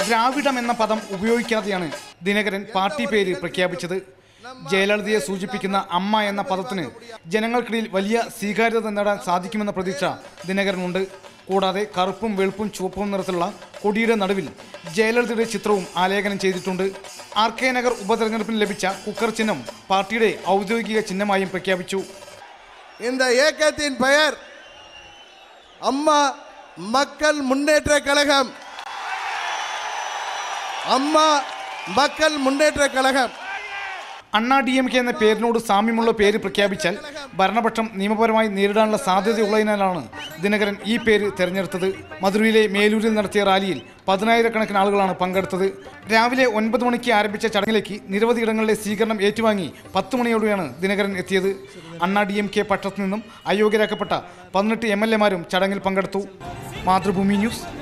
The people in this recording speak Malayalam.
ദ്രാവിഡം എന്ന പദം ഉപയോഗിക്കാതെയാണ് ദിനകരൻ പാർട്ടി പേര് പ്രഖ്യാപിച്ചത് ജയലളിതയെ സൂചിപ്പിക്കുന്ന അമ്മ എന്ന പദത്തിന് ജനങ്ങൾക്കിടയിൽ വലിയ സ്വീകാര്യത നേടാൻ സാധിക്കുമെന്ന പ്രതീക്ഷ ദിനകരനുണ്ട് കൂടാതെ കറുപ്പും വെളുപ്പും ചുവപ്പും നിറത്തിലുള്ള കൊടിയുടെ നടുവിൽ ജയലളിതയുടെ ചിത്രവും ആലേഖനം ചെയ്തിട്ടുണ്ട് ആർ കെ നഗർ ഉപതെരഞ്ഞെടുപ്പിന് ലഭിച്ച കുക്കർ ചിഹ്നം പാർട്ടിയുടെ ഔദ്യോഗിക ചിഹ്നമായും പ്രഖ്യാപിച്ചു இந்த இயக்கத்தின் பெயர் அம்மா மக்கள் முன்னேற்ற கழகம் அம்மா மக்கள் முன்னேற்ற கழகம் അണ്ണാ ഡി എം കെ എന്ന പേരിനോട് സാമ്യമുള്ള പേര് പ്രഖ്യാപിച്ചാൽ ഭരണപക്ഷം നിയമപരമായി നേരിടാനുള്ള സാധ്യതയുള്ളതിനാലാണ് ദിനകരൻ ഈ പേര് തെരഞ്ഞെടുത്തത് മധുരയിലെ മേലൂരിൽ നടത്തിയ റാലിയിൽ പതിനായിരക്കണക്കിന് ആളുകളാണ് പങ്കെടുത്തത് രാവിലെ ഒൻപത് മണിക്ക് ആരംഭിച്ച ചടങ്ങിലേക്ക് നിരവധി ഇടങ്ങളിലെ സ്വീകരണം ഏറ്റുവാങ്ങി പത്ത് മണിയോടെയാണ് ദിനകരൻ എത്തിയത് അണ്ണാ ഡി എം കെ പക്ഷത്തു നിന്നും അയോഗ്യരാക്കപ്പെട്ട പതിനെട്ട് എം എൽ എമാരും ചടങ്ങിൽ പങ്കെടുത്തു മാതൃഭൂമി ന്യൂസ്